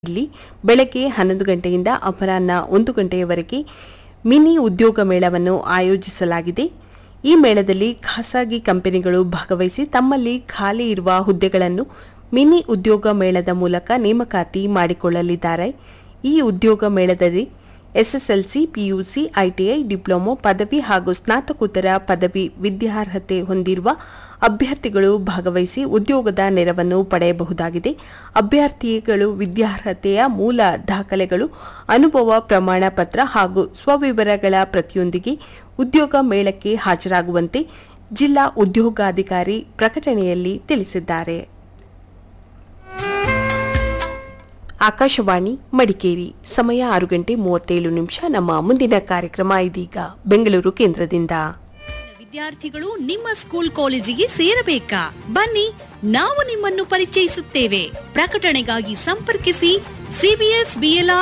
ಇಲ್ಲಿ ಬೆಳಗ್ಗೆ ಹನ್ನೊಂದು ಗಂಟೆಯಿಂದ ಅಪರಾಹ್ನ ಒಂದು ಗಂಟೆಯವರೆಗೆ ಮಿನಿ ಉದ್ಯೋಗ ಮೇಳವನ್ನು ಆಯೋಜಿಸಲಾಗಿದೆ ಈ ಮೇಳದಲ್ಲಿ ಖಾಸಗಿ ಕಂಪನಿಗಳು ಭಾಗವಹಿಸಿ ತಮ್ಮಲ್ಲಿ ಖಾಲಿ ಇರುವ ಹುದ್ದೆಗಳನ್ನು ಮಿನಿ ಉದ್ಯೋಗ ಮೇಳದ ಮೂಲಕ ನೇಮಕಾತಿ ಮಾಡಿಕೊಳ್ಳಲಿದ್ದಾರೆ ಈ ಉದ್ಯೋಗ ಮೇಳದಲ್ಲಿ ಎಸ್ಎಸ್ಎಲ್ಸಿ ಪಿಯುಸಿ ಐಟಿಐ ಡಿಪ್ಲೊಮೊ ಪದವಿ ಹಾಗೂ ಸ್ನಾತಕೋತ್ತರ ಪದವಿ ವಿದ್ಯಾರ್ಹತೆ ಹೊಂದಿರುವ ಅಭ್ಯರ್ಥಿಗಳು ಭಾಗವಹಿಸಿ ಉದ್ಯೋಗದ ನೆರವನ್ನು ಪಡೆಯಬಹುದಾಗಿದೆ ಅಭ್ಯರ್ಥಿಗಳು ವಿದ್ಯಾರ್ಹತೆಯ ಮೂಲ ದಾಖಲೆಗಳು ಅನುಭವ ಪ್ರಮಾಣ ಪತ್ರ ಹಾಗೂ ಸ್ವವಿವರಗಳ ಪ್ರತಿಯೊಂದಿಗೆ ಉದ್ಯೋಗ ಮೇಳಕ್ಕೆ ಹಾಜರಾಗುವಂತೆ ಜಿಲ್ಲಾ ಉದ್ಯೋಗಾಧಿಕಾರಿ ಪ್ರಕಟಣೆಯಲ್ಲಿ ತಿಳಿಸಿದ್ದಾರೆ ಆಕಾಶವಾಣಿ ಮಡಿಕೇರಿ ಸಮಯ ಆರು ಗಂಟೆ ಮೂವತ್ತೇಳು ನಿಮಿಷ ನಮ್ಮ ಮುಂದಿನ ಕಾರ್ಯಕ್ರಮ ಇದೀಗ ಬೆಂಗಳೂರು ಕೇಂದ್ರದಿಂದ ವಿದ್ಯಾರ್ಥಿಗಳು ನಿಮ್ಮ ಸ್ಕೂಲ್ ಕಾಲೇಜಿಗೆ ಸೇರಬೇಕಾ ಬನ್ನಿ ನಾವು ನಿಮ್ಮನ್ನು ಪರಿಚಯಿಸುತ್ತೇವೆ ಪ್ರಕಟಣೆಗಾಗಿ ಸಂಪರ್ಕಿಸಿ ಸಿಬಿಎಸ್ ಬಿಎಲ್ಆರ್